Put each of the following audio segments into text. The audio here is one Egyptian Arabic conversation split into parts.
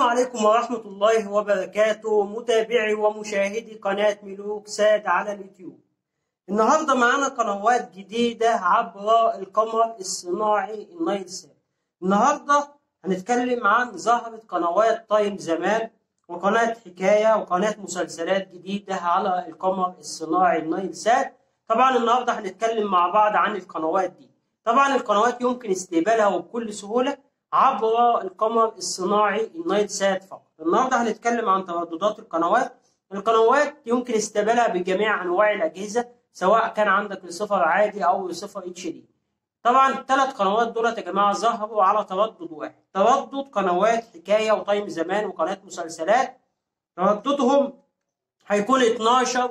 عليكم ورحمة الله وبركاته متابعي ومشاهدي قناة ملوك ساد على اليوتيوب النهاردة معانا قنوات جديدة عبر القمر الصناعي النايل سات النهاردة هنتكلم عن ظهرت قنوات تايم زمان وقناة حكاية وقناة مسلسلات جديدة على القمر الصناعي النايل سات طبعا النهاردة هنتكلم مع بعض عن القنوات دي طبعا القنوات يمكن استقبالها وبكل سهولة عبر القمر الصناعي النايل سات فقط النهارده هنتكلم عن ترددات القنوات القنوات يمكن استقبالها بجميع انواع الاجهزه سواء كان عندك ريسيفر عادي او ريسيفر اتش دي طبعا الثلاث قنوات دولت يا جماعه ظهروا على تردد واحد تردد قنوات حكايه وتايم زمان وقناه مسلسلات ترددهم هيكون 12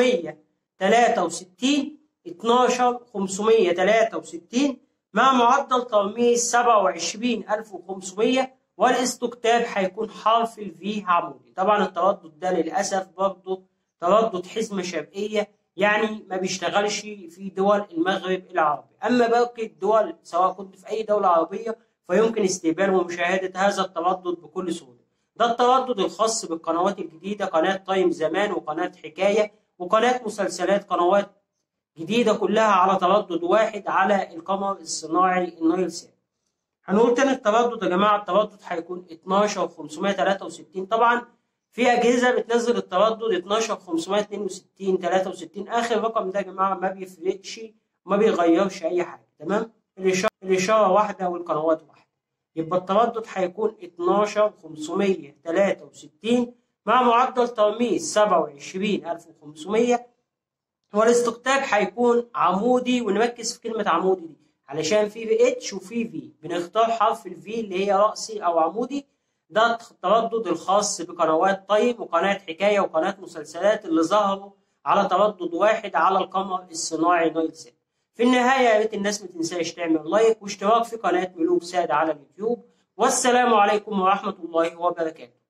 563 12 563 مع معدل ترميز 27500 والاستكتاب هيكون حرف الفي عمودي طبعا التردد ده للاسف برضه تردد حزمه شرقيه يعني ما بيشتغلش في دول المغرب العربي اما باقي الدول سواء كنت في اي دوله عربيه فيمكن استقبال ومشاهده هذا التردد بكل سهوله ده التردد الخاص بالقنوات الجديده قناه تايم زمان وقناه حكايه وقناه مسلسلات قنوات جديدة كلها على تردد واحد على القمر الصناعي النايل سات هنقول تاني التردد يا جماعة التردد هيكون 12563 طبعا في أجهزة بتنزل التردد 12562 63 آخر رقم ده يا جماعة ما بيفرقش وما بيغيرش أي حاجة تمام الإشارة, الإشارة واحدة والقنوات واحدة يبقى التردد هيكون 12563 مع معدل ترميز 27500 والاستقطاب هيكون عمودي ونركز في كلمة عمودي دي علشان في اتش وفي في بنختار حرف الفي اللي هي رأسي أو عمودي ده التردد الخاص بقنوات طيب وقناة حكاية وقناة مسلسلات اللي ظهروا على تردد واحد على القمر الصناعي نايل سات في النهاية يا ريت الناس ما تنساش تعمل لايك واشتراك في قناة ملوك ساد على اليوتيوب والسلام عليكم ورحمة الله وبركاته